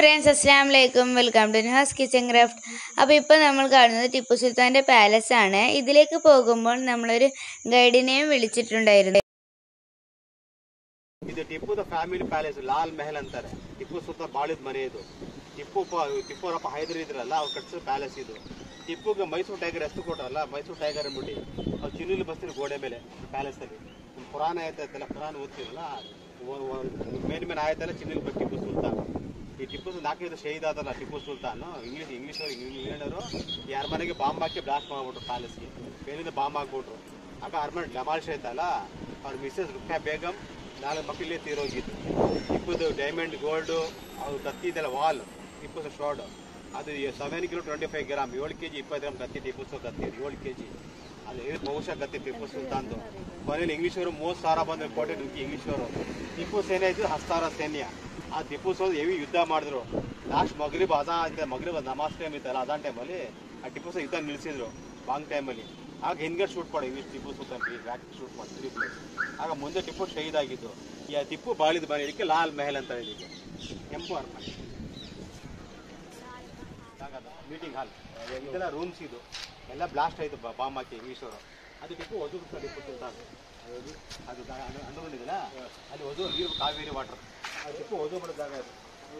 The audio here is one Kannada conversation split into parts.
ഫ്രണ്ട്സ് അസ്സാം വലൈക്കും welcome to Haz kitchen craft അപ്പോൾ ഇപ്പോൾ നമ്മൾ കാണുന്നത് ടിപ്പു സുൽത്താൻ്റെ പാലസ് ആണ് ഇതിലേക്ക് പോകുമ്പോൾ നമ്മളൊരു ഗൈഡിനെയും വിളിച്ചിട്ടുണ്ടായിരുന്നു ಇದು ಟಿಪ್ಪುದ ಫ್ಯಾಮಿಲಿ ಪ್ಯಾಲೇಸ್ ಲಾಲ್ ಮೆಹಲ್ ಅಂತಾರೆ ಟಿಪ್ಪು ಸುತ್ತ ಬಾಳಿದ ಮನೆ ಇದು ಟಿಪ್ಪು ಪ- ಟಿಪ್ಪುರಪ್ಪ ಹೈದರ್ ಇದ್ರಲ್ಲ ಅವ್ರು ಕಟ್ಸಿದ ಪ್ಯಾಲೇಸ್ ಇದು ಟಿಪ್ಪುಗೆ ಮೈಸೂರು ಟೈಗರ್ ಹೆಸರು ಕೊಟ್ರಲ್ಲ ಮೈಸೂರು ಟೈಗರ್ ಅಂದ್ಬಿಟ್ಟು ಅವ್ರು ಚಿನ್ನಿಲಿ ಬಸ್ತಿರು ಗೋಡೆ ಮೇಲೆ ಪ್ಯಾಲೇಸ್ ಅಲ್ಲಿ ಒಂದು ಪುರಾಣ ಆಯ್ತಲ್ಲ ಪುರಾಣ ಓದ್ತಿರಲ್ಲ ಮೇನ್ ಮೇನ್ ಆಯ್ತಲ್ಲ ಚಿನ್ನಿಲಿ ಬಸ್ ಟಿಪ್ಪು ಸುಲ್ತಾನ್ ಈ ಟಿಪ್ಪು ಸುಲ್ತಾನ್ ನಾಲ್ಕೈದು ಶಹೀದ್ ಆದಲ್ಲ ಟಿಪ್ಪು ಸುಲ್ತಾನ್ ಇಂಗ್ಲಿಷ್ ಇಂಗ್ಲಿಷ್ ಅವ್ರು ಇಂಗ್ಲೆಂಡರು ಯಾರ ಮನೆಗೆ ಬಾಂಬ್ ಹಾಕಿ ಬ್ಲಾಸ್ಟ್ ಮಾಡ್ಬಿಟ್ರು ಪ್ಯಾಲೇಸ್ಗೆ ಮೇಲಿಂದ ಬಾಂಬ್ ಹಾಕ್ಬಿಟ್ರು ಆಗ ಅರ್ಮನ್ ಡಮಾಲ್ಶ್ ಆಯ್ತಲ್ಲ ಅವ್ರ ಮಿಸ್ಸಸ್ ರುಖ್ಯಾ ಬೇಗಂ ನಾಲ್ಕು ಮಕ್ಕಳೇ ತೀರೋಗಿದ್ದು ಟಿಪ್ಪುದು ಡೈಮಂಡ್ ಗೋಲ್ಡು ಅವ್ರು ಕತ್ತಿ ಇದೆಲ್ಲ ವಾಲ್ ಟಿಪ್ಪು ಶಾರ್ಡ್ ಅದು seven kilo twenty five gram ಏಳು ಕೆ ಜಿ ಇಪ್ಪತ್ತು ಗ್ರಾಮ್ ಕತ್ತಿ ಟಿಪ್ಪು ಸುಲ್ತಾನ್ ಕತ್ತಿ ಏಳು ಕೆ ಜಿ ಅದು ಇದು ಬಹುಶಃ ಕತ್ತಿ ಟಿಪ್ಪು ಸುಲ್ತಾನ್ದು ಕೊನೆಯಲ್ಲಿ ಇಂಗ್ಲೀಷರು ಮೂವತ್ತು ಸಾವಿರ ಬಂದು ಕೋಟೆ ನುಗ್ಗಿ ಇಂಗ್ಲೀಷರು ಟಿಪ್ಪು ಸೇನೆ ಇದ್ದು ಹಸ್ತಾರ ಸೈನ್ಯ ಆ ಟಿಪ್ಪು ಸುಲ್ತಾನ್ ಹೆವಿ ಯುದ್ಧ ಮಾಡಿದ್ರು ಲಾಸ್ಟ್ ಮಗ್ರಿಬ್ ಅದ ಅಂತ ಮಗ್ರಿಬ್ ನಮಾಜ್ ಟೈಮ್ ಇತ್ತಲ್ಲ ಅದಾನ್ ಟೈಮಲ್ಲಿ ಆ ಟಿಪ್ಪು ಸುಲ್ತಾನ್ ಯುದ್ಧ ನಿಲ್ಲಿಸಿದ್ರು ಬಾಂಗ್ ಟೈಮಲ್ಲಿ ಆಗ ಹಿಂದ್ಗಡೆ ಶೂಟ್ ಮಾಡಿ English Tipu Sultan back shoot ಮಾಡಿ ತ್ರೀ ಪ್ಲೇಸ್ ಆಗ ಮುಂದೆ ಟಿಪ್ಪು ಶಹೀದ್ ಆಗಿದ್ದು ಈ ಆ ಟಿಪ್ಪು ಬಾಳಿದ ಮನೆ ಇದಕ್ಕೆ ಲಾಲ್ ಮೆಹಲ್ ಅಂತ ಇದಕ್ಕೆ ಕೆಂಪು ಅರಮನೆ ಮೀಟಿಂಗ್ ಹಾಲ್ ಇದೆಲ್ಲ ರೂಮ್ಸ್ ಇದು ಎಲ್ಲ ಬ್ಲಾಸ್ಟ್ ಆಯ್ತು ಬಾಂಬ್ ಹಾಕಿ ಇಂಗ್ಲೀಷರು ಅದು ಟಿಪ್ಪು ಒದು ಟಿಪ್ಪು ಸುಲ್ತಾನ್ ಅದು ಅದು ಅಂಡರ್ಗ್ರೌಂಡ್ ಇದೆಯಲ್ಲ ಅಲ್ಲಿ ಒದು ನೀರು ಕಾವೇರಿ ವಾಟರ್ ಅದು ಟಿಪ್ಪು ಒದು ಮಾಡೋ ಜಾಗ ಇದು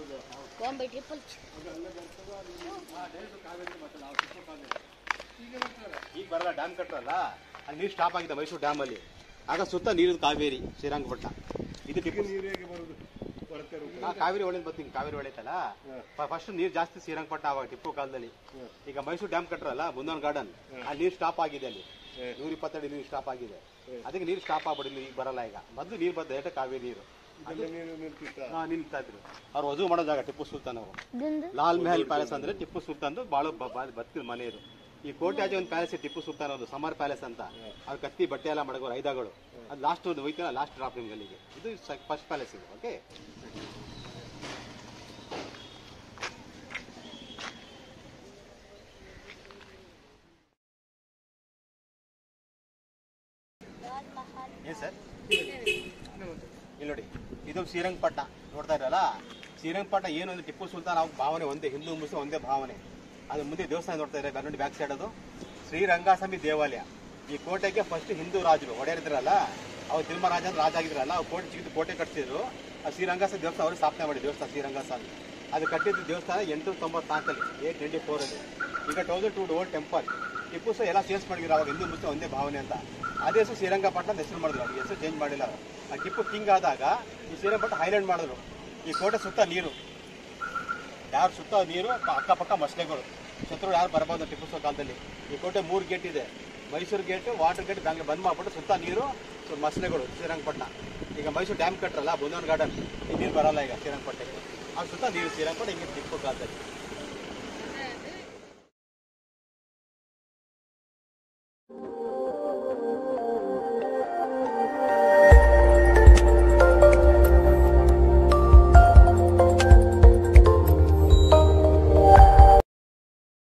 ಈಗ ಬರಲ್ಲ ಡ್ಯಾಮ್ ಕಟ್ಟರಲ್ಲ ಅಲ್ಲಿ ನೀರು ಸ್ಟಾಪ್ ಆಗಿದೆ ಮೈಸೂರು ಡ್ಯಾಮ್ ಅಲ್ಲಿ ಆಗ ಸುತ್ತ ನೀರಿನ ಕಾವೇರಿ ಶ್ರೀರಂಗಪಟ್ಟಣ ಇದು ಟಿಪ್ಪು ಹಾ, ಕಾವೇರಿ ಒಳ್ಳೆ ಬರ್ತೀನಿ ಕಾವೇರಿ ಒಳ್ಳೆತಲ್ಲ ಫಸ್ಟ್ ನೀರು ಜಾಸ್ತಿ ಶ್ರೀರಂಗಪಟ್ಟಣ ಅವಾಗ ಟಿಪ್ಪು ಕಾಲದಲ್ಲಿ ಈಗ ಮೈಸೂರು ಡ್ಯಾಮ್ ಕಟ್ಟರಲ್ಲ ಮುಂದೊಂದು ಗಾರ್ಡನ್ ಅಲ್ಲಿ ನೀರು ಸ್ಟಾಪ್ ಆಗಿದೆ ಅಲ್ಲಿ ನೂರ ಇಪ್ಪತ್ತೆರಡು ನೀರು ಸ್ಟಾಪ್ ಆಗಿದೆ ಅದಕ್ಕೆ ನೀರು ಸ್ಟಾಪ್ ಆಗ್ಬಿಡಿಲ್ಲ ಈಗ ಬರಲ್ಲ ಈಗ ಮೊದಲು ನೀರು ಬಂದ ಡೈರೆಕ್ಟ್ ಕಾವೇರಿ ನೀರು ಹಾ, ನಿಲ್ತಾ ಇದ್ರು ಅವ್ರು ವಜು ಮಾಡೋ ಜಾಗ ಟಿಪ್ಪು ಸುಲ್ತಾನ್ ಅವರು ಲಾಲ್ ಮೆಹಲ್ ಪ್ಯಾಲೇಸ್ ಅಂದ್ರೆ ಟಿಪ್ಪು ಸುಲ್ತಾನ್ ಬಾಳ ಬತ್ತಿದ ಮನೆ ಇದು ಈ ಕೋಟೆ ಆಚೆ ಒಂದು ಪ್ಯಾಲೇಸ್ ಟಿಪ್ಪು ಸುಲ್ತಾನ್ ಅವ್ರದ್ದು ಸಮರ್ ಪ್ಯಾಲೇಸ್ ಅಂತ ಅವ್ರು ಕತ್ತಿ ಬಟ್ಟೆ ಎಲ್ಲ ಮಡಗೋರು ಐದಾಗಳು ಅದು ಲಾಸ್ಟ್ ಒಂದು ಹೋಯ್ತಾನ ಲಾಸ್ಟ್ ಡ್ರಾಪ್ ಅಲ್ಲಿಗೆ ಇದು ಫಸ್ಟ್ ಪ್ಯಾಲೇಸ್ ಇದು ಓಕೆ ಏನ್ ಸರ್ ಇಲ್ಲಿ ನೋಡಿ ಇದು ಶ್ರೀರಂಗಪಟ್ಟಣ ನೋಡ್ತಾ ಇರಲ್ಲ ಶ್ರೀರಂಗಪಟ್ಟಣ ಏನು ಅಂದ್ರೆ ಟಿಪ್ಪು ಸುಲ್ತಾನ್ ಅವ್ರ ಭಾವನೆ ಒಂದೇ ಹಿಂದೂ ಮುಸ್ಲಿಂ ಒಂದೇ ಭಾವನೆ ಅದು ಮುಂದೆ ದೇವಸ್ಥಾನ ನೋಡ್ತಾ ಇದ್ದಾರೆ ಬ್ಯಾಕ್ ನೋಡಿ ಬ್ಯಾಕ್ ಸೈಡ್ ಅದು ಶ್ರೀರಂಗಸ್ವಾಮಿ ದೇವಾಲಯ ಈ ಕೋಟೆಗೆ ಫಸ್ಟ್ ಹಿಂದೂ ರಾಜರು ಒಡೆಯರಿದ್ರಲ್ಲ ಅವ್ರು ತಿರುಮರಾಜ ಅಂತ ರಾಜ ಆಗಿದ್ರಲ್ಲ ಅವ್ರು ಕೋಟೆ ಚಿಕ್ಕ ಕೋಟೆ ಕಟ್ತಿದ್ರು ಆ ಶ್ರೀರಂಗಸ್ವಾಮಿ ದೇವಸ್ಥಾನ ಅವರು ಸ್ಥಾಪನೆ ಮಾಡಿ ದೇವಸ್ಥಾನ ಶ್ರೀರಂಗಸ್ವಾಮಿ ಅದು ಕಟ್ಟಿದ್ದು ದೇವಸ್ಥಾನ ಎಂಟು ತೊಂಬತ್ನಾಲ್ಕಲ್ಲಿ ಏಟ್ ಟ್ವೆಂಟಿ ಫೋರಲ್ಲಿ ಈಗ thousand two old temple Tipu ಸಹ ಎಲ್ಲ ಸೇಲ್ಸ್ ಮಾಡಿದ್ರು ಅವಾಗ ಹಿಂದೂ ಮುಸ್ಲಿಂ ಒಂದೇ ಭಾವನೆ ಅಂತ ಅದೇ ಹೆಸರು ಶ್ರೀರಂಗಪಟ್ಟಣ ಅಂತ ಹೆಸರು ಮಾಡಿದ್ರು ಅವ್ರಿಗೆ ಹೆಸರು ಚೇಂಜ್ ಮಾಡಿಲ್ಲ ಅವರು ಆ ಟಿಪ್ಪು ಕಿಂಗ್ ಆದಾಗ ಈ ಶ್ರೀರಂಗಪಟ್ಟಣ ಹೈಲ್ಯಾಂಡ್ ಮಾಡಿದ್ರು ಈ ಕೋಟೆ ಸುತ್ತ ನೀರು ಯಾರು ಸುತ್ತ ನೀರು ಪ- ಅಕ್ಕಪಕ್ಕ ಮಸಲೆಗಳು ಶತ್ರು ಯಾರು ಬರಬಹುದು ಟಿಪ್ಪು ಸುಲ್ತಾನ್ ಕಾಲದಲ್ಲಿ ಈ ಕೋಟೆ ಮೂರು ಗೇಟ್ ಇದೆ Mysore gate water gate Bangalore ಬಂದ್ ಮಾಡ್ಬಿಟ್ಟು ಸುತ್ತ ನೀರು ಸೊ ಮಸಲೆಗಳು ಶ್ರೀರಂಗಪಟ್ಟಣ ಈಗ ಮೈಸೂರು ಡ್ಯಾಮ್ ಕಟ್ರಲ್ಲ ಬುಂದವನ್ ಗಾರ್ಡನ್ ಈ ನೀರು ಬರಲ್ಲ ಈಗ ಶ್ರೀರಂಗಪಟ್ಟಣಕ್ಕೆ ಆ ಸುತ್ತ ನೀರು ಶ್ರೀರಂಗಪಟ್ಟಣ ಹಿಂಗೆ ಟಿಪ್ಪು ಕಾಲದಲ್ಲಿ